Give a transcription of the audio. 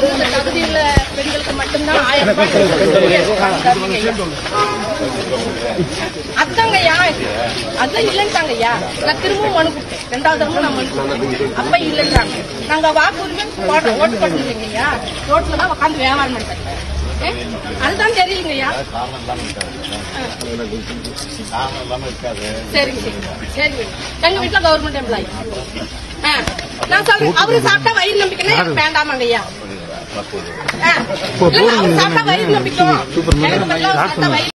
வந்து இந்த தகுதியுள்ள பெண்களுக்கு மட்டும்தான் ஆயிரம் ரூபாய் தருவீங்க ஐயா. அதாங்கய்யா அதான் இல்லைன்ட்டாங்கய்யா நான் திரும்பவும் மனு கொடுத்தேன் ரெண்டாவது தடவை நான் மனு கொடுத்தேன் அப்ப இல்லைன்றாங்க நாங்க வாக்குரிமை போட- ஓட்டு போட்டுருக்கீங்கய்யா ரோட்ல தான் உட்காந்து வியாபாரம் பண்றேன் ஏ? அதுதான் தெரியலங்கய்யா சரிங்க சரிங்க சரிங்க எங்க வீட்டுல கவர்மெண்ட் எம்ப்ளாயி நான் சொல்றேன் அவரு சாப்பிட்டா வயிறு நம்பிக்கைன்னா எனக்கு வேண்டாமாங்க ஐயா ஆ. இல்ல, அவரு சாப்பிட்டா வயிறு நம்பிக்கை எனக்கு பதிலா அவர் சாப்பிட்டா வயிறு